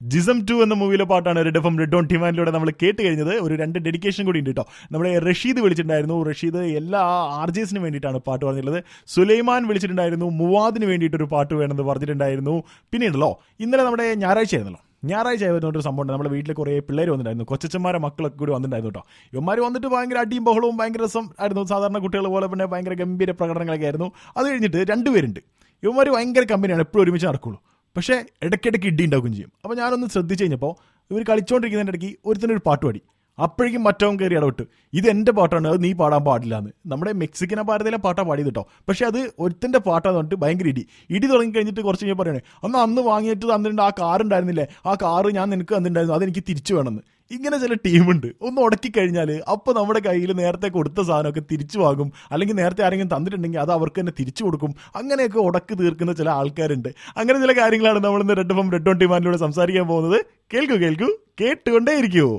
Jisam to എന്ന മൂവിയിലെ പാട്ടാണ് Red F M Red on ടിമാനിലൂടെ നമ്മൾ കേട്ട് കഴിഞ്ഞത് ഒരു രണ്ട് ഡെഡിക്കേഷൻ കൂടി ഉണ്ട് കേട്ടോ നമ്മുടെ റഷീദ് വിളിച്ചിട്ടുണ്ടായിരുന്നു റഷീദ് എല്ലാ ആർ ജെ എസിന് വേണ്ടിയിട്ടാണ് പാട്ട് പറഞ്ഞിട്ടുള്ളത് സുലൈമാൻ വിളിച്ചിട്ടുണ്ടായിരുന്നു മുവാദിന് വേണ്ടിയിട്ടൊരു പാട്ട് വേണമെന്ന് പറഞ്ഞിട്ടുണ്ടായിരുന്നു പിന്നീടല്ലോ ഇന്നലെ നമ്മുടെ ഞായറാഴ്ച ആയിരുന്നല്ലോ ഞായറാഴ്ച ആയിരുന്നു ഒരു സംഭവം ഉണ്ട് നമ്മുടെ വീട്ടിൽ കുറേ പിള്ളേർ വന്നിട്ടുണ്ടായിരുന്നു കൊച്ചന്മാരെ മക്കളൊക്കെ കൂടി വന്നിട്ടുണ്ടായിരുന്നു കേട്ടോ ഇവന്മാർ വന്നിട്ട് ഭയങ്കര അടിയും ബഹളവും ഭയങ്കര രസം ആയിരുന്നു സാധാരണ കുട്ടികൾ പോലെ പിന്നെ ഭയങ്കര ഗംഭീര പ്രകടനങ്ങളൊക്കെ ആയിരുന്നു അത് കഴിഞ്ഞിട്ട് രണ്ടുപേരുണ്ട് ഇവന്മാർ ഭയങ്കര കമ്പനിയാണ് എപ്പോഴും ഒരുമിച്ച് നടക്കുള്ളൂ പക്ഷേ ഇടയ്ക്കിടയ്ക്ക് ഇടി ഉണ്ടാക്കുകയും ചെയ്യും അപ്പോൾ ഞാനൊന്ന് ശ്രദ്ധിച്ച് കഴിഞ്ഞപ്പോൾ ഇവർ കളിച്ചുകൊണ്ടിരിക്കുന്നതിൻ്റെ ഇടയ്ക്ക് ഒരുത്തിനൊരു പാട്ട് പാടി അപ്പോഴേക്കും മറ്റവൻ കയറി ഇടപെട്ട് ഇത് എൻ്റെ പാട്ടാണ് അത് നീ പാടാൻ പാടില്ല എന്ന് നമ്മുടെ മെക്സിക്കൻ ഭാരതയിലെ പാട്ടാ പാടിയത് കേട്ടോ പക്ഷെ അത് ഒരുത്തൻ്റെ പാട്ടാന്ന് പറഞ്ഞിട്ട് ഭയങ്കര ഇടി ഇടി തുടങ്ങി കഴിഞ്ഞിട്ട് കുറച്ച് കഴിഞ്ഞാൽ പറയണേ അന്ന് അന്ന് വാങ്ങിയിട്ട് തന്നിട്ടുണ്ട് ആ കാർ ഉണ്ടായിരുന്നില്ലേ ആ കാറ് ഞാൻ നിനക്ക് തന്നിട്ടുണ്ടായിരുന്നു അതെനിക്ക് തിരിച്ചു വേണമെന്ന് ഇങ്ങനെ ചില ടീമുണ്ട് ഒന്ന് ഉടക്കി കഴിഞ്ഞാൽ അപ്പോൾ നമ്മുടെ കയ്യിൽ നേരത്തെ കൊടുത്ത സാധനമൊക്കെ തിരിച്ചു വാങ്ങും അല്ലെങ്കിൽ നേരത്തെ ആരെങ്കിലും തന്നിട്ടുണ്ടെങ്കിൽ അത് അവർക്ക് തന്നെ തിരിച്ചു കൊടുക്കും അങ്ങനെയൊക്കെ ഉടക്ക് തീർക്കുന്ന ചില ആൾക്കാരുണ്ട് അങ്ങനെ ചില കാര്യങ്ങളാണ് നമ്മൾ ഇന്ന് റെഡ് ഫം റെഡ് ഓൺ ടിമാനിലൂടെ സംസാരിക്കാൻ പോകുന്നത് കേൾക്കൂ കേൾക്കൂ കേട്ടുകൊണ്ടേയിരിക്കൂ